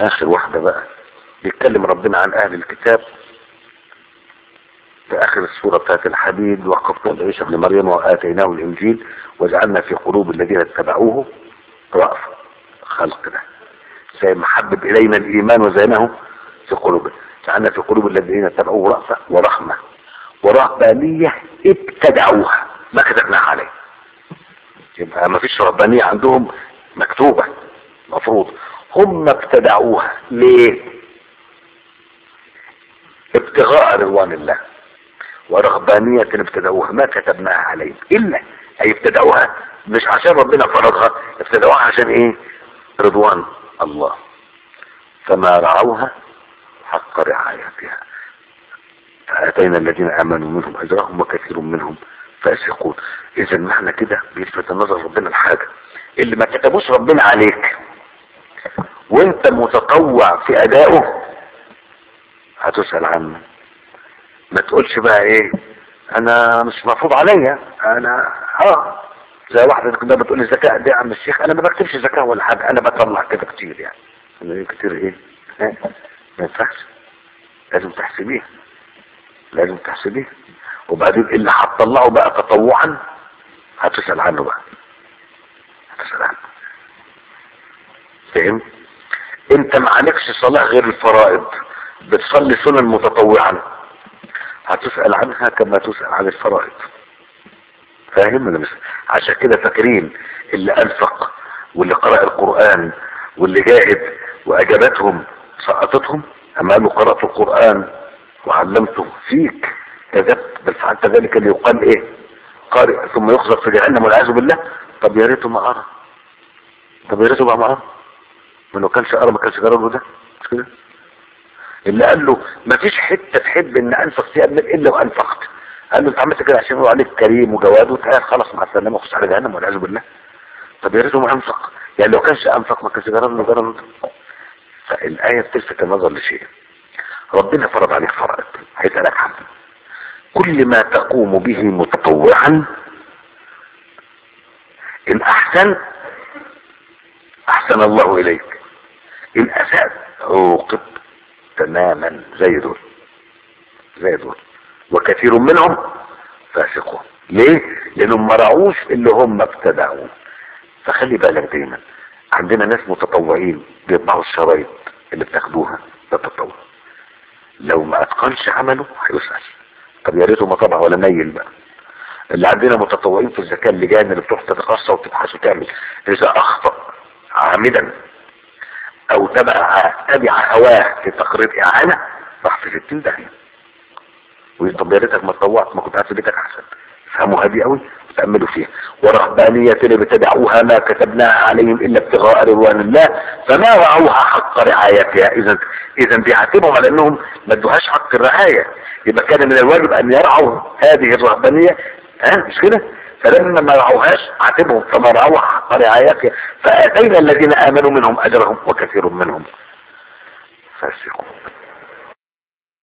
اخر واحدة بقى بيتكلم ربنا عن اهل الكتاب في اخر السورة بتاعت الحديد وقفنا عيسى ابن مريم واتيناه الانجيل وجعلنا في قلوب الذين اتبعوه رأفة خلق ده زي ما حبب الينا الايمان وزينه في قلوبنا جعلنا في قلوب الذين اتبعوه رأفة ورحمة ورهبانية ابتدعوها ما كتبناها عليه يبقى ما فيش رهبانية عندهم مكتوبة مفروض هم ابتدعوها ليه ابتغاء رضوان الله ورهبانية ابتدعوها ما كتبناها عليهم إلا أي ابتدعوها مش عشان ربنا فرضها ابتدعوها عشان ايه رضوان الله فما رعوها حق رعايتها فأتينا الذين آمنوا منهم أجرهم وكثير منهم فاسقون إذا معنى كده بيلفت النظر ربنا الحاجة اللي ما كتبوش ربنا عليك وانت متطوع في أدائه هتسأل عنه ما تقولش بقى ايه انا مش مفروض عليا انا اه زي واحدة كده بتقول لي زكاة دي يا عم الشيخ انا ما بكتبش زكاة ولا حاجة انا بطلع كده كتير يعني انا ايه كتير ايه ها؟ ما ينفعش لازم تحسبيها لازم تحسبيها وبعدين اللي هتطلعه بقى تطوعا هتسأل عنه بقى هتسأل عنه فهم انت ما عليكش صلاة غير الفرائض بتصلي سنن متطوعا هتسأل عنها كما تسأل عن الفرائض فاهم ولا مش عشان كده فاكرين اللي انفق واللي قرأ القرآن واللي جاهد واجابتهم سقطتهم اما قالوا قرأت القرآن وعلمته فيك كذبت بل فعلت ذلك اللي يقال ايه قارئ ثم يخزق في جهنم والعياذ بالله طب يا ريته ما قرا طب يا ريته بقى ما قرا ما لو كانش قرا ما كانش جرى له ده مش كده اللي قال له ما فيش حته تحب ان انفق فيها ابنك الا وانفقت قال له انت عملت كده عشان يقول عليك كريم وجواد وتعال خلاص مع السلامه وخش على جهنم والعياذ بالله طب يا ريته ما انفق يعني لو كانش انفق ما كانش جرى له جرى له فالايه بتلفت النظر لشيء ربنا فرض عليك فرائض هيسالك عنه كل ما تقوم به متطوعا ان احسن احسن الله اليك ان اساء عوقب تماما زي دول زي دول وكثير منهم فاسقون ليه لانهم ما رعوش اللي هم ابتدعوه فخلي بالك دايما عندنا ناس متطوعين بيطبعوا الشرايط اللي بتاخدوها ده تطوع لو ما اتقنش عمله هيسأل طب يا ريته ما طبع ولا نيل بقى اللي عندنا متطوعين في الزكاة اللجان اللي بتروح تتقصى وتبحث وتعمل اذا اخطأ عامدا او تبع تبع هواه في تقرير اعانة راح في 60 داهية طب يا ريتك ما تطوعت ما كنت قاعد في بيتك احسن فهموا هذه قوي وتأملوا فيها ورهبانية ابتدعوها ما كتبناها عليهم الا ابتغاء رضوان الله فما رعوها حق رعايتها اذا اذا بيعاتبهم على انهم ما ادوهاش حق الرعاية يبقى كان من الواجب ان يرعوا هذه الرهبانية ها مش كده فلما ما رعوهاش عاتبهم فما رعوها حق رعايتها فاتينا الذين امنوا منهم اجرهم وكثير منهم فاسقون